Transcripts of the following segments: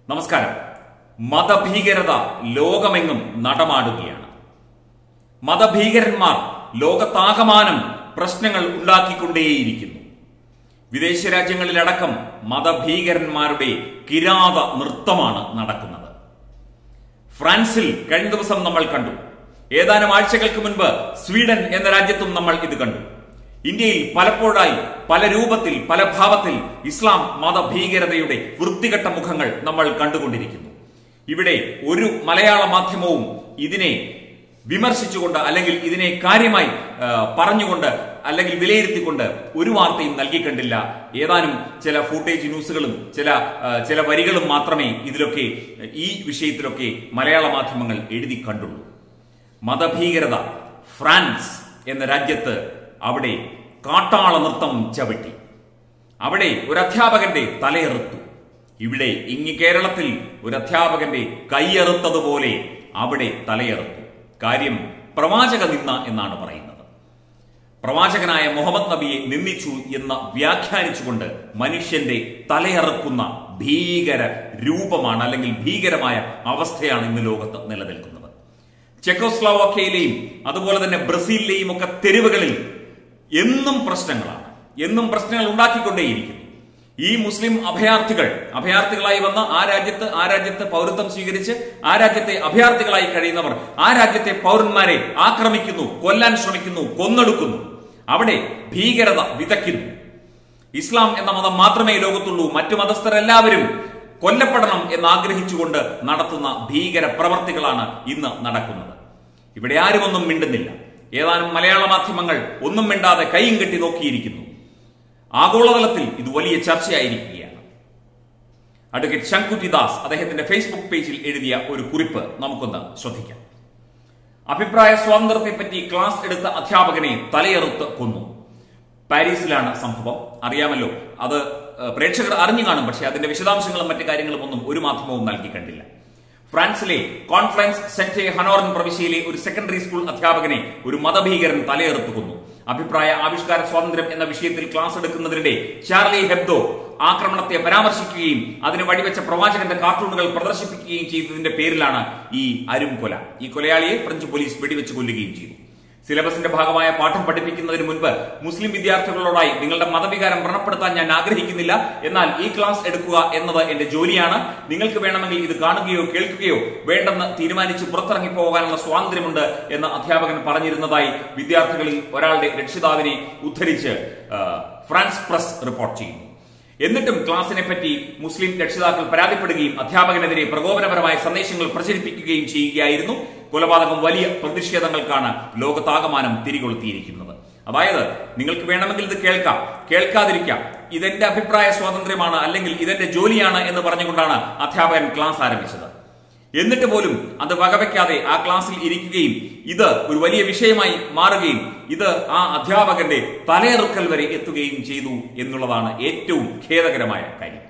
നമസ്കാരം മതഭീകരത ലോകമെങ്ങും നടമാടുകയാണ് മതഭീകരന്മാർ ലോകത്താകമാനം പ്രശ്നങ്ങൾ ഉണ്ടാക്കിക്കൊണ്ടേയിരിക്കുന്നു വിദേശ രാജ്യങ്ങളിലടക്കം മതഭീകരന്മാരുടെ കിരാത നൃത്തമാണ് നടക്കുന്നത് ഫ്രാൻസിൽ കഴിഞ്ഞ ദിവസം നമ്മൾ കണ്ടു ഏതാനും ആഴ്ചകൾക്ക് മുൻപ് സ്വീഡൻ എന്ന രാജ്യത്തും നമ്മൾ ഇത് കണ്ടു ഇന്ത്യയിൽ പലപ്പോഴായി പല രൂപത്തിൽ പല ഭാവത്തിൽ ഇസ്ലാം മതഭീകരതയുടെ വൃത്തികെട്ട മുഖങ്ങൾ നമ്മൾ കണ്ടുകൊണ്ടിരിക്കുന്നു ഇവിടെ ഒരു മലയാള മാധ്യമവും ഇതിനെ വിമർശിച്ചുകൊണ്ട് അല്ലെങ്കിൽ ഇതിനെ കാര്യമായി ആ, പറഞ്ഞുകൊണ്ട് അല്ലെങ്കിൽ വിലയിരുത്തിക്കൊണ്ട് ഒരു വാർത്തയും നൽകിക്കണ്ടില്ല ഏതാനും ചില ഫൂട്ടേജ് ന്യൂസുകളും ചില ആ, ചില വരികളും മാത്രമേ ഇതിലൊക്കെ ഈ വിഷയത്തിലൊക്കെ മലയാള മാധ്യമങ്ങൾ എഴുതി കണ്ടുള്ളൂ മതഭീകരത ഫ്രാൻസ് എന്ന രാജ്യത്ത് അവിടെ കാട്ടാള നൃത്തം ചവിട്ടി അവിടെ ഒരു അധ്യാപകന്റെ തലയെറുത്തു ഇവിടെ ഇങ്ങ് കേരളത്തിൽ ഒരു അധ്യാപകന്റെ കൈയെറുത്തതുപോലെ അവിടെ തലയെറുത്തു കാര്യം പ്രവാചക നിന്ന എന്നാണ് പറയുന്നത് പ്രവാചകനായ മുഹമ്മദ് നബിയെ നിന്ദിച്ചു എന്ന് വ്യാഖ്യാനിച്ചുകൊണ്ട് മനുഷ്യന്റെ തലയറക്കുന്ന ഭീകര രൂപമാണ് അല്ലെങ്കിൽ ഭീകരമായ അവസ്ഥയാണ് ഇന്ന് ലോകത്ത് നിലനിൽക്കുന്നത് ചെക്കോസ്ലോവാക്യയിലെയും അതുപോലെ തന്നെ ബ്രസീലിലെയും ഒക്കെ തെരുവുകളിൽ എന്നും പ്രശ്നങ്ങളാണ് എന്നും പ്രശ്നങ്ങൾ ഉണ്ടാക്കിക്കൊണ്ടേയിരിക്കുന്നു ഈ മുസ്ലിം അഭയാർത്ഥികൾ അഭയാർത്ഥികളായി വന്ന ആ രാജ്യത്ത് ആ രാജ്യത്ത് പൗരത്വം സ്വീകരിച്ച് ആ രാജ്യത്തെ അഭയാർത്ഥികളായി കഴിയുന്നവർ ആ രാജ്യത്തെ പൗരന്മാരെ ആക്രമിക്കുന്നു കൊല്ലാൻ ശ്രമിക്കുന്നു കൊന്നെടുക്കുന്നു അവിടെ ഭീകരത വിതയ്ക്കുന്നു ഇസ്ലാം എന്ന മതം മാത്രമേ ലോകത്തുള്ളൂ മറ്റു മതസ്ഥരെല്ലാവരും കൊല്ലപ്പെടണം എന്ന് ആഗ്രഹിച്ചുകൊണ്ട് നടത്തുന്ന ഭീകര പ്രവർത്തികളാണ് ഇന്ന് നടക്കുന്നത് ഇവിടെ ആരും ഒന്നും മിണ്ടുന്നില്ല ഏതാനും മലയാള മാധ്യമങ്ങൾ ഒന്നും മിണ്ടാതെ കൈയും കെട്ടി നോക്കിയിരിക്കുന്നു ആഗോളതലത്തിൽ ഇത് വലിയ ചർച്ചയായിരിക്കുകയാണ് അഡ്വക്കേറ്റ് ശങ്കുറ്റി ദാസ് അദ്ദേഹത്തിന്റെ ഫേസ്ബുക്ക് പേജിൽ എഴുതിയ ഒരു കുറിപ്പ് നമുക്കൊന്ന് ശ്രദ്ധിക്കാം അഭിപ്രായ സ്വാതന്ത്ര്യത്തെപ്പറ്റി ക്ലാസ് എടുത്ത അധ്യാപകനെ തലയെറുത്ത് കൊന്നു പാരീസിലാണ് സംഭവം അറിയാമല്ലോ അത് ഏഹ്, പ്രേക്ഷകർ അറിഞ്ഞു കാണും പക്ഷേ അതിന്റെ വിശദാംശങ്ങളും മറ്റു കാര്യങ്ങളും ഒന്നും ഒരു മാധ്യമവും നൽകി കണ്ടില്ല ഫ്രാൻസിലെ കോൺഫറൻസ് സെന്റ് ഹനോറൻ പ്രവിശ്യയിലെ ഒരു സെക്കൻഡറി സ്കൂൾ അധ്യാപകനെ ഒരു മതഭീകരൻ തലയെറുത്തു കൊന്നു അഭിപ്രായ ആവിഷ്കാര സ്വാതന്ത്ര്യം എന്ന വിഷയത്തിൽ ക്ലാസ് എടുക്കുന്നതിനിടെ ചാർലി ഹെബ്ദോ ആക്രമണത്തെ പരാമർശിക്കുകയും അതിന് വഴിവെച്ച പ്രവാചകന്റെ കാർട്ടൂണുകൾ പ്രദർശിപ്പിക്കുകയും ചെയ്തതിന്റെ പേരിലാണ് ഈ അരും കൊല ഈ കൊലയാളിയെ ഫ്രഞ്ച് പോലീസ് വെടിവെച്ച് കൊല്ലുകയും ചെയ്തു സിലബസിന്റെ ഭാഗമായ പാഠം പഠിപ്പിക്കുന്നതിന് മുൻപ് മുസ്ലിം വിദ്യാർത്ഥികളോടായി നിങ്ങളുടെ മതവികാരം വ്രണപ്പെടുത്താൻ ഞാൻ ആഗ്രഹിക്കുന്നില്ല എന്നാൽ ഈ ക്ലാസ് എടുക്കുക എന്നത് എന്റെ ജോലിയാണ് നിങ്ങൾക്ക് വേണമെങ്കിൽ ഇത് കാണുകയോ കേൾക്കുകയോ വേണ്ടെന്ന് തീരുമാനിച്ച് പുറത്തിറങ്ങി പോകാനുള്ള സ്വാതന്ത്ര്യമുണ്ട് എന്ന് അധ്യാപകൻ പറഞ്ഞിരുന്നതായി വിദ്യാർത്ഥികളിൽ ഒരാളുടെ രക്ഷിതാവിനെ ഉദ്ധരിച്ച് ആ, ഫ്രാൻസ് പ്രസ് റിപ്പോർട്ട് ചെയ്യുന്നു എന്നിട്ടും ക്ലാസിനെ പറ്റി മുസ്ലിം രക്ഷിതാക്കൾ പരാതിപ്പെടുകയും അധ്യാപകനെതിരെ പ്രകോപനപരമായ സന്ദേശങ്ങൾ പ്രചരിപ്പിക്കുകയും ചെയ്യുകയായിരുന്നു കൊലപാതകം വലിയ പ്രതിഷേധങ്ങൾക്കാണ് ലോകത്താകമാനം തിരികൊളുത്തിയിരിക്കുന്നത് അതായത് നിങ്ങൾക്ക് വേണമെങ്കിൽ ഇത് കേൾക്കാം കേൾക്കാതിരിക്കാം ഇതെന്റെ അഭിപ്രായ സ്വാതന്ത്ര്യമാണ് അല്ലെങ്കിൽ ഇതെന്റെ ജോലിയാണ് എന്ന് പറഞ്ഞുകൊണ്ടാണ് അധ്യാപകൻ ക്ലാസ് ആരംഭിച്ചത് എന്നിട്ട് പോലും അത് വകവയ്ക്കാതെ ആ ക്ലാസ്സിൽ ഇരിക്കുകയും ഇത് ഒരു വലിയ വിഷയമായി മാറുകയും ഇത് ആ അധ്യാപകന്റെ തലയെറുക്കൽ വരെ എത്തുകയും ചെയ്തു എന്നുള്ളതാണ് ഏറ്റവും ഖേദകരമായ കാര്യം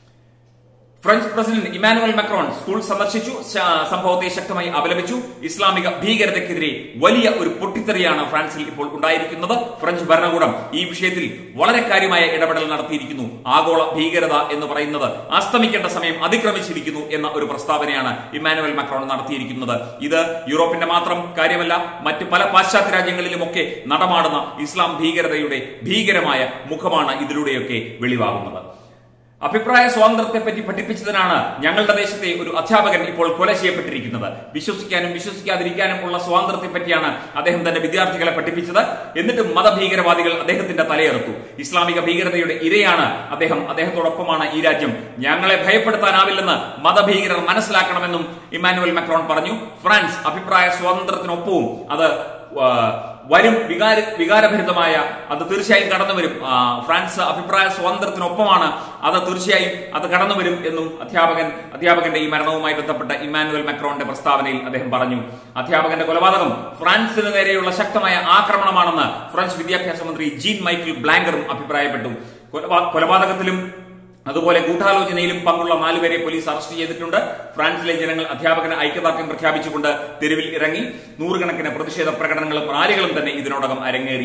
French president Emmanuel Macron school സന്ദർശിച്ചു ശ- സംഭവത്തെ ശക്തമായി അപലപിച്ചു ഇസ്ലാമിക ഭീകരതയ്ക്കെതിരെ വലിയ ഒരു പൊട്ടിത്തെറിയാണ് ഫ്രാൻസിൽ ഇപ്പോൾ ഉണ്ടായിരിക്കുന്നത് ഫ്രഞ്ച് ഭരണകൂടം ഈ വിഷയത്തിൽ വളരെ കാര്യമായ ഇടപെടൽ നടത്തിയിരിക്കുന്നു ആഗോള ഭീകരത എന്ന് പറയുന്നത് അസ്തമിക്കേണ്ട സമയം അതിക്രമിച്ചിരിക്കുന്നു എന്ന ഒരു പ്രസ്താവനയാണ് ഇമാനുവൽ മക്രോൺ നടത്തിയിരിക്കുന്നത് ഇത് യൂറോപ്പിന്റെ മാത്രം കാര്യമല്ല മറ്റ് പല പാശ്ചാത്യ രാജ്യങ്ങളിലുമൊക്കെ നടമാടുന്ന ഇസ്ലാം ഭീകരതയുടെ ഭീകരമായ മുഖമാണ് ഇതിലൂടെയൊക്കെ വെളിവാകുന്നത് അഭിപ്രായ സ്വാതന്ത്ര്യത്തെ പറ്റി പഠിപ്പിച്ചതിനാണ് ഞങ്ങളുടെ ദേശത്തെ ഒരു അധ്യാപകൻ ഇപ്പോൾ കൊല ചെയ്യപ്പെട്ടിരിക്കുന്നത് വിശ്വസിക്കാനും വിശ്വസിക്കാതിരിക്കാനും ഉള്ള സ്വാതന്ത്ര്യത്തെ പറ്റിയാണ് അദ്ദേഹം തന്റെ വിദ്യാർത്ഥികളെ പഠിപ്പിച്ചത് എന്നിട്ടും മതഭീകരവാദികൾ അദ്ദേഹത്തിന്റെ തലയെറുത്തു ഇസ്ലാമിക ഭീകരതയുടെ ഇരയാണ് അദ്ദേഹം അദ്ദേഹത്തോടൊപ്പമാണ് ഈ രാജ്യം ഞങ്ങളെ ഭയപ്പെടുത്താനാവില്ലെന്ന് മതഭീകരർ മനസ്സിലാക്കണമെന്നും ഇമാനുവൽ മക്രോൺ പറഞ്ഞു ഫ്രാൻസ് അഭിപ്രായ സ്വാതന്ത്ര്യത്തിനൊപ്പവും അത് ആ, വരും വികാര വികാരഭരിതമായ അത് തീർച്ചയായും കടന്നു വരും ആ, ഫ്രാൻസ് അഭിപ്രായ സ്വാതന്ത്ര്യത്തിനൊപ്പമാണ് അത് തീർച്ചയായും അത് കടന്നു വരും എന്നും അധ്യാപകൻ അധ്യാപകന്റെ ഈ മരണവുമായി ബന്ധപ്പെട്ട ഇമാനുവൽ മക്രോന്റെ പ്രസ്താവനയിൽ അദ്ദേഹം പറഞ്ഞു അധ്യാപകന്റെ കൊലപാതകം ഫ്രാൻസിന് നേരെയുള്ള ശക്തമായ ആക്രമണമാണെന്ന് ഫ്രഞ്ച് വിദ്യാഭ്യാസ മന്ത്രി ജീൻ മൈക്കിൾ ബ്ലാങ്കറും അഭിപ്രായപ്പെട്ടു കൊലപാ- കൊലപാതകത്തിലും അതുപോലെ ഗൂഢാലോചനയിലും പങ്കുള്ള നാലുപേരെ പോലീസ് അറസ്റ്റ് ചെയ്തിട്ടുണ്ട് ഫ്രാൻസിലെ ജനങ്ങൾ അധ്യാപകന് ഐക്യദാർഢ്യം പ്രഖ്യാപിച്ചുകൊണ്ട് തെരുവിൽ ഇറങ്ങി നൂറുകണക്കിന് പ്രതിഷേധ പ്രകടനങ്ങളും റാലികളും തന്നെ ഇതിനോടകം അരങ്ങേറി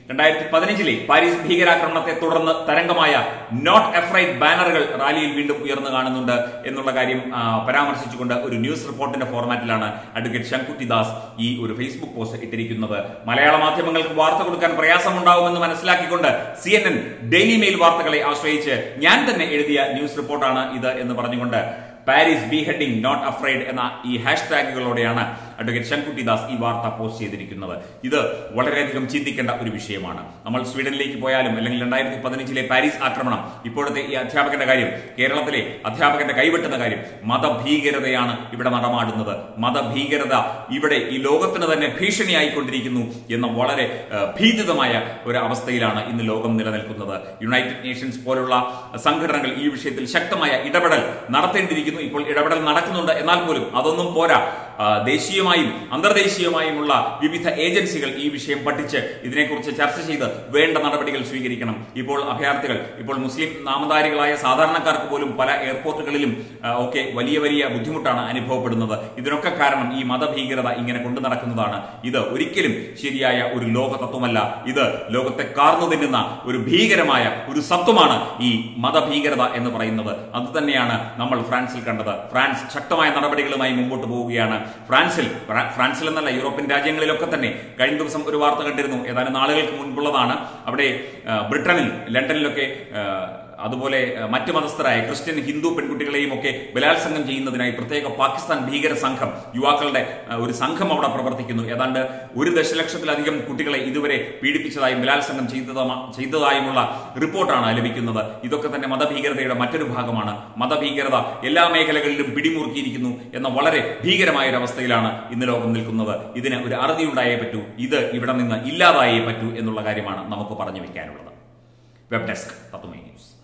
രണ്ടായിരത്തി പതിനഞ്ചിലെ പാരീസ് ഭീകരാക്രമണത്തെ തുടർന്ന് തരംഗമായ നോട്ട് എഫ്രൈഡ് ബാനറുകൾ റാലിയിൽ വീണ്ടും ഉയർന്നു കാണുന്നുണ്ട് എന്നുള്ള കാര്യം ആ, പരാമർശിച്ചുകൊണ്ട് ഒരു ന്യൂസ് റിപ്പോർട്ടിന്റെ ഫോർമാറ്റിലാണ് അഡ്വക്കേറ്റ് ശങ്കുട്ടി ദാസ് ഈ ഒരു ഫേസ്ബുക്ക് പോസ്റ്റ് ഇട്ടിരിക്കുന്നത് മലയാള മാധ്യമങ്ങൾക്ക് വാർത്ത കൊടുക്കാൻ പ്രയാസമുണ്ടാവുമെന്ന് മനസ്സിലാക്കിക്കൊണ്ട് C N N Daily Mail വാർത്തകളെ ആശ്രയിച്ച് ഞാൻ തന്നെ എഴുതിയ ന്യൂസ് റിപ്പോർട്ടാണ് ഇത് എന്ന് പറഞ്ഞുകൊണ്ട് Paris be heading not afraid എന്ന ഈ ഹാഷ് ടാഗുകളോടെയാണ് അഡ്വക്കേറ്റ് ശങ്കുട്ടി ദാസ് ഈ വാർത്ത പോസ്റ്റ് ചെയ്തിരിക്കുന്നത് ഇത് വളരെയധികം ചിന്തിക്കേണ്ട ഒരു വിഷയമാണ് നമ്മൾ സ്വീഡനിലേക്ക് പോയാലും അല്ലെങ്കിൽ രണ്ടായിരത്തി പതിനഞ്ചിലെ പാരീസ് ആക്രമണം ഇപ്പോഴത്തെ ഈ അധ്യാപകന്റെ കാര്യം കേരളത്തിലെ അധ്യാപകന്റെ കൈവെട്ടുന്ന കാര്യം മതഭീകരതയാണ് ഇവിടെ നടമാടുന്നത് മതഭീകരത ഇവിടെ ഈ ലോകത്തിന് തന്നെ ഭീഷണിയായിക്കൊണ്ടിരിക്കുന്നു എന്ന വളരെ ഏഹ്, ഭീതിതമായ ഒരു അവസ്ഥയിലാണ് ഇന്ന് ലോകം നിലനിൽക്കുന്നത് യുണൈറ്റഡ് നേഷൻസ് പോലുള്ള സംഘടനകൾ ഈ വിഷയത്തിൽ ശക്തമായ ഇടപെടൽ നടത്തേണ്ടിയിരിക്കുന്നു ഇപ്പോൾ ഇടപെടൽ നടക്കുന്നുണ്ട് എന്നാൽ പോലും അതൊന്നും പോരാ ആ, ദേശീയമായും അന്തർദേശീയമായുമുള്ള വിവിധ ഏജൻസികൾ ഈ വിഷയം പഠിച്ച് ഇതിനെക്കുറിച്ച് ചർച്ച ചെയ്ത് വേണ്ട നടപടികൾ സ്വീകരിക്കണം ഇപ്പോൾ അഭയാർത്ഥികൾ ഇപ്പോൾ മുസ്ലിം നാമധാരികളായ സാധാരണക്കാർക്ക് പോലും പല എയർപോർട്ടുകളിലും ആ, ഒക്കെ വലിയ വലിയ ബുദ്ധിമുട്ടാണ് അനുഭവപ്പെടുന്നത് ഇതിനൊക്കെ കാരണം ഈ മതഭീകരത ഇങ്ങനെ കൊണ്ടു നടക്കുന്നതാണ് ഇത് ഒരിക്കലും ശരിയായ ഒരു ലോക തത്വമല്ല ഇത് ലോകത്തെ കാർന്നു തിന്നുന്ന ഒരു ഭീകരമായ ഒരു സത്വമാണ് ഈ മതഭീകരത എന്ന് പറയുന്നത് അത് തന്നെയാണ് നമ്മൾ ഫ്രാൻസിൽ കണ്ടത് ഫ്രാൻസ് ശക്തമായ നടപടികളുമായി മുമ്പോട്ട് പോവുകയാണ് ഫ്രാൻസിൽ ഫ്രാ- ഫ്രാൻസിൽ എന്നല്ല യൂറോപ്യൻ രാജ്യങ്ങളിലൊക്കെ തന്നെ കഴിഞ്ഞ ദിവസം ഒരു വാർത്ത കണ്ടിരുന്നു ഏതാനും നാളുകൾക്ക് മുൻപുള്ളതാണ് അവിടെ ആ, ബ്രിട്ടനിൽ ലണ്ടനിലൊക്കെ ആ, അതുപോലെ ആ, മറ്റ് മതസ്ഥരായ ക്രിസ്ത്യൻ ഹിന്ദു പെൺകുട്ടികളെയും ഒക്കെ ബലാത്സംഗം ചെയ്യുന്നതിനായി പ്രത്യേക പാകിസ്ഥാൻ ഭീകര സംഘം യുവാക്കളുടെ ആ, ഒരു സംഘം അവിടെ പ്രവർത്തിക്കുന്നു ഏതാണ്ട് ഒരു ദശലക്ഷത്തിലധികം കുട്ടികളെ ഇതുവരെ പീഡിപ്പിച്ചതായും ബലാത്സംഗം ചെയ്തതാ- ചെയ്തതായുമുള്ള റിപ്പോർട്ടാണ് ലഭിക്കുന്നത് ഇതൊക്കെ തന്നെ മതഭീകരതയുടെ മറ്റൊരു ഭാഗമാണ് മതഭീകരത എല്ലാ മേഖലകളിലും പിടിമുറുക്കിയിരിക്കുന്നു എന്ന വളരെ ഭീകരമായ ഒരു അവസ്ഥയിലാണ് ഇന്ന് ലോകം നിൽക്കുന്നത് ഇതിന് ഒരു അറുതി ഉണ്ടായേ പറ്റൂ ഇത് ഇവിടെ നിന്ന് ഇല്ലാതായേ പറ്റൂ എന്നുള്ള കാര്യമാണ് നമുക്ക് പറഞ്ഞു വെക്കാനുള്ളത് വെബ് ഡെസ്ക് തത്വമൈ ന്യൂസ്